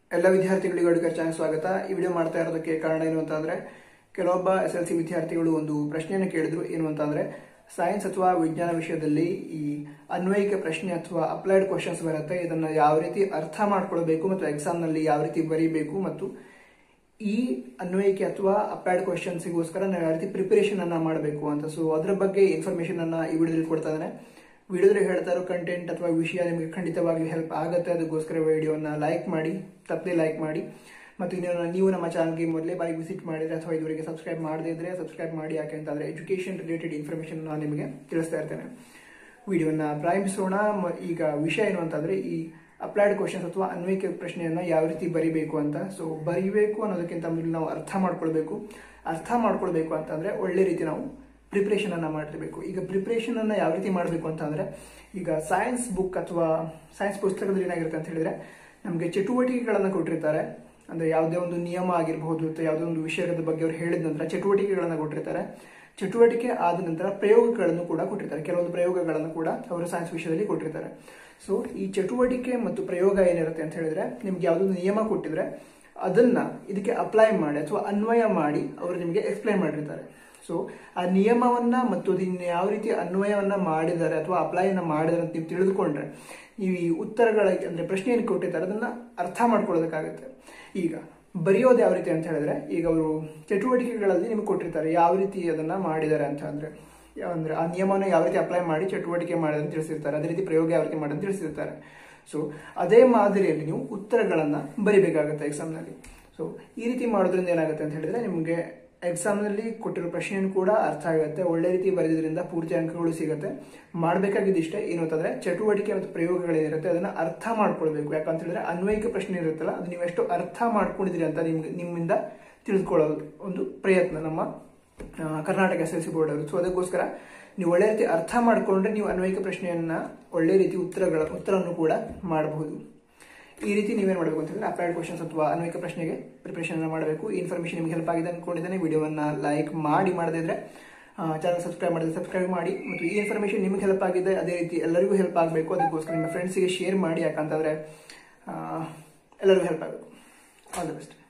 ಎಲ್ಲ ವಿದ್ಯಾರ್ಥಿಗಳಿಗೂ ಅಡುಗೆ ಚಾನಲ್ ಸ್ವಾಗತ ಈ ವಿಡಿಯೋ ಮಾಡ್ತಾ ಇರೋದಕ್ಕೆ ಕಾರಣ ಏನು ಅಂತಂದ್ರೆ ಕೆಲವೊಬ್ಬ ಎಸ್ ಎಲ್ ಸಿ ವಿದ್ಯಾರ್ಥಿಗಳು ಒಂದು ಪ್ರಶ್ನೆಯನ್ನು ಕೇಳಿದ್ರು ಏನು ಅಂತಂದ್ರೆ ಸೈನ್ಸ್ ಅಥವಾ ವಿಜ್ಞಾನ ವಿಷಯದಲ್ಲಿ ಈ ಅನ್ವಯಿಕ ಪ್ರಶ್ನೆ ಅಥವಾ ಅಪ್ಲೈಡ್ ಕ್ವಶನ್ಸ್ ಬರುತ್ತೆ ಇದನ್ನ ಯಾವ ರೀತಿ ಅರ್ಥ ಮಾಡ್ಕೊಳ್ಬೇಕು ಮತ್ತು ಎಕ್ಸಾಮ್ ನಲ್ಲಿ ಯಾವ ರೀತಿ ಬರೀಬೇಕು ಮತ್ತು ಈ ಅನ್ವಯಿಕೆ ಅಥವಾ ಅಪ್ಲೈಡ್ ಕ್ವಶನ್ಸ್ಗೋಸ್ಕರ ನಾವು ಯಾವ ರೀತಿ ಪ್ರಿಪರೇಷನ್ ಅನ್ನ ಮಾಡಬೇಕು ಅಂತ ಸೊ ಅದರ ಬಗ್ಗೆ ಇನ್ಫಾರ್ಮೇಶನ್ ಅನ್ನ ಈ ವಿಡಿಯೋದಲ್ಲಿ ಕೊಡ್ತಾ ಇದ್ದಾನೆ ವಿಡಿಯೋದಲ್ಲಿ ಹೇಳ್ತಾ ಇರೋ ಕಂಟೆಂಟ್ ಅಥವಾ ವಿಷಯ ನಿಮಗೆ ಖಂಡಿತವಾಗ್ಲೂ ಹೆಲ್ಪ್ ಆಗುತ್ತೆ ಅದಕ್ಕೋಸ್ಕರ ವಿಡಿಯೋನ ಲೈಕ್ ಮಾಡಿ ತಪ್ಪದೆ ಲೈಕ್ ಮಾಡಿ ಮತ್ತು ಇನ್ನು ನೀವು ನಮ್ಮ ಚಾನಲ್ಗೆ ಮೊದಲೇ ಬಾರಿ ವಿಸಿಟ್ ಮಾಡಿದ್ರೆ ಅಥವಾ ಇದುವರೆಗೆ ಸಬ್ಸ್ಕ್ರೈಬ್ ಮಾಡದೇ ಇದ್ರೆ ಸಬ್ಸ್ಕ್ರೈಬ್ ಮಾಡಿ ಯಾಕೆ ಅಂತಂದ್ರೆ ಎಜುಕೇಶನ್ ರಿಲೇಟೆಡ್ ಇನ್ಫಾರ್ಮೇಶನ್ ನಾನು ನಿಮಗೆ ತಿಳಿಸ್ತಾ ಇರ್ತೇನೆ ವಿಡಿಯೋನ ಪ್ರಾರಂಭಿಸೋಣ ಮ- ಈಗ ವಿಷಯ ಏನು ಅಂತಂದ್ರೆ ಈ ಅಪ್ಲೈಡ್ ಕ್ವಶನ್ಸ್ ಅಥವಾ ಅನ್ವಯಿಕ ಪ್ರಶ್ನೆಯನ್ನ ಯಾವ ರೀತಿ ಬರಿಬೇಕು ಅಂತ ಸೊ ಬರಿಬೇಕು ಅನ್ನೋದಕ್ಕಿಂತ ಮೊದಲು ನಾವು ಅರ್ಥ ಮಾಡ್ಕೊಳ್ಬೇಕು ಅರ್ಥ ಮಾಡ್ಕೊಳ್ಬೇಕು ಅಂತಂದ್ರೆ ಒಳ್ಳೆ ರೀತಿ ನಾವು ಪ್ರಿಪ್ರೇಷನ್ ಅನ್ನ ಮಾಡಿರ್ಬೇಕು ಈಗ ಪ್ರಿಪ್ರೇಷನ್ ಅನ್ನ ಯಾವ ರೀತಿ ಮಾಡಬೇಕು ಅಂತಂದ್ರೆ ಈಗ ಸೈನ್ಸ್ ಬುಕ್ ಅಥವಾ ಸೈನ್ಸ್ ಪುಸ್ತಕದಲ್ಲಿ ಏನಾಗಿರುತ್ತೆ ಅಂತ ಹೇಳಿದ್ರೆ ನಮಗೆ ಚಟುವಟಿಕೆಗಳನ್ನ ಕೊಟ್ಟಿರ್ತಾರೆ ಅಂದ್ರೆ ಯಾವುದೇ ಒಂದು ನಿಯಮ ಆಗಿರಬಹುದು ಅಥವಾ ಯಾವುದೇ ಒಂದು ವಿಷಯದ ಬಗ್ಗೆ ಅವ್ರು ಹೇಳಿದ ನಂತರ ಚಟುವಟಿಕೆಗಳನ್ನ ಕೊಟ್ಟಿರ್ತಾರೆ ಚಟುವಟಿಕೆ ಆದ ನಂತರ ಪ್ರಯೋಗಗಳನ್ನು ಕೂಡ ಕೊಟ್ಟಿರ್ತಾರೆ ಕೆಲವೊಂದು ಪ್ರಯೋಗಗಳನ್ನು ಕೂಡ ಅವರು ಸೈನ್ಸ್ ವಿಷಯದಲ್ಲಿ ಕೊಟ್ಟಿರ್ತಾರೆ ಸೊ ಈ ಚಟುವಟಿಕೆ ಮತ್ತು ಪ್ರಯೋಗ ಏನಿರುತ್ತೆ ಅಂತ ಹೇಳಿದ್ರೆ ನಿಮ್ಗೆ ಯಾವುದೊಂದು ನಿಯಮ ಕೊಟ್ಟಿದ್ರೆ ಅದನ್ನ ಇದಕ್ಕೆ ಅಪ್ಲೈ ಮಾಡಿ ಅಥವಾ ಅನ್ವಯ ಮಾಡಿ ಅವರು ನಿಮಗೆ ಎಕ್ಸ್ಪ್ಲೈನ್ ಮಾಡಿರ್ತಾರೆ ಸೊ ಆ ನಿಯಮವನ್ನ ಮತ್ತು ಅದನ್ನ ಯಾವ ರೀತಿ ಅನ್ವಯವನ್ನ ಮಾಡಿದ್ದಾರೆ ಅಥವಾ ಅಪ್ಲೈನ ಮಾಡಿದ್ದಾರೆ ಅಂತ ನೀವು ತಿಳಿದುಕೊಂಡ್ರೆ ನೀವು ಈ ಉತ್ತರಗಳ ಅಂದ್ರೆ ಪ್ರಶ್ನೆ ಏನು ಕೊಟ್ಟಿದ್ದಾರೆ ಅದನ್ನ ಅರ್ಥ ಮಾಡ್ಕೊಳ್ಳೋದಕ್ಕಾಗುತ್ತೆ ಈಗ ಬರೆಯೋದು ಯಾವ ರೀತಿ ಅಂತ ಹೇಳಿದ್ರೆ ಈಗ ಅವರು ಚಟುವಟಿಕೆಗಳಲ್ಲಿ ನಿಮ್ಗೆ ಕೊಟ್ಟಿರ್ತಾರೆ ಯಾವ ರೀತಿ ಅದನ್ನ ಮಾಡಿದ್ದಾರೆ ಅಂತ ಅಂದ್ರೆ ಯಾವ- ಅಂದ್ರೆ ಆ ನಿಯಮವನ್ನು ಯಾವ ರೀತಿ ಅಪ್ಲೈ ಮಾಡಿ ಚಟುವಟಿಕೆ ಮಾಡೋದನ್ನು ತಿಳಿಸಿರ್ತಾರೆ ಅದೇ ರೀತಿ ಪ್ರಯೋಗ ಯಾವ ರೀತಿ ಮಾಡೋದನ್ನು ತಿಳಿಸಿರ್ತಾರೆ ಸೊ ಅದೇ ಮಾದರಿಯಲ್ಲಿ ನೀವು ಉತ್ತರಗಳನ್ನ ಬರಿಬೇಕಾಗುತ್ತೆ ಎಕ್ಸಾಮ್ನಲ್ಲಿ ಸೊ ಈ ರೀತಿ ಮಾಡೋದ್ರಿಂದ ಏನಾಗುತ್ತೆ ಅಂತ ಹೇಳಿದ್ರೆ ನಿಮಗೆ ಎಕ್ಸಾಮ್ನಲ್ಲಿ ಕೊಟ್ಟಿರೋ ಪ್ರಶ್ನೆಯನ್ನು ಕೂಡ ಅರ್ಥ ಆಗುತ್ತೆ ಒಳ್ಳೆ ರೀತಿ ಬರೆದಿದ್ರಿಂದ ಪೂರ್ತಿ ಅಂಕಗಳು ಸಿಗುತ್ತೆ ಮಾಡಬೇಕಾಗಿದ್ದಿಷ್ಟೇ ಏನು ಅಂತಂದ್ರೆ ಚಟುವಟಿಕೆ ಮತ್ತು ಪ್ರಯೋಗಗಳೇನಿರುತ್ತೆ ಅದನ್ನ ಅರ್ಥ ಮಾಡ್ಕೊಳ್ಬೇಕು ಯಾಕಂತ ಹೇಳಿದ್ರೆ ಅನ್ವಯಿಕ ಪ್ರಶ್ನೆ ಇರುತ್ತಲ್ಲ ಅದು ನೀವು ಎಷ್ಟು ಅರ್ಥ ಮಾಡ್ಕೊಂಡಿದ್ದೀರಿ ಅಂತ ನಿಮ್ಗೆ ನಿಮ್ಮಿಂದ ತಿಳಿದುಕೊಳ್ಳೋದು ಒಂದು ಪ್ರಯತ್ನ ನಮ್ಮ ಆ, Karnataka S L C board ಅವರು ಸೊ ಅದಕ್ಕೋಸ್ಕರ ನೀವು ಒಳ್ಳೆ ರೀತಿ ಅರ್ಥ ಮಾಡ್ಕೊಂಡ್ರೆ ನೀವು ಅನ್ವಯಿಕ ಪ್ರಶ್ನೆಯನ್ನ ಒಳ್ಳೆ ರೀತಿ ಉತ್ತರಗಳ ಉತ್ತರವನ್ನು ಕೂಡ ಮಾಡಬಹುದು ಈ ರೀತಿ ನೀವೇನು ಮಾಡಬೇಕು ಅಂತ ಹೇಳಿದ್ರೆ ಅಪ್ಲೈಡ್ ಕ್ವಶನ್ಸ್ ಅಥವಾ ಅನ್ವಯಿಕ ಪ್ರಶ್ನೆಗೆ ಪ್ರಿಪರೇಷನ್ ಮಾಡಬೇಕು ಈ ಇನ್ಫಾರ್ಮೇಷನ್ ನಿಮಗೆ ಹೆಲ್ಪ್ ಆಗಿದೆ ಅನ್ಕೊಂಡಿದ್ದೇನೆ ವಿಡಿಯೋವನ್ನ ಲೈಕ್ ಮಾಡಿ ಮಾಡದೇ ಇದ್ರೆ ಚಾನಲ್ ಸಬ್ಸ್ಕ್ರೈಬ್ ಮಾಡಿದ್ರೆ ಸಬ್ಸ್ಕ್ರೈಬ್ ಮಾಡಿ ಮತ್ತು ಈ ಇನ್ಫಾರ್ಮೇಷನ್ ನಿಮಗೆ ಹೆಲ್ಪ್ ಆಗಿದೆ ಅದೇ ರೀತಿ ಎಲ್ಲರಿಗೂ ಹೆಲ್ಪ್ ಆಗಬೇಕು ಅದಕ್ಕೋಸ್ಕರ ನಿಮ್ಮ ಫ್ರೆಂಡ್ಸಿಗೆ ಶೇರ್ ಮಾಡಿ ಯಾಕಂತಂದ್ರೆ ಆ, ಎಲ್ಲರಿಗೂ ಹೆಲ್ಪ್ ಆಗಬೇಕು ಆಲ್ ದ ಬೆಸ್ಟ್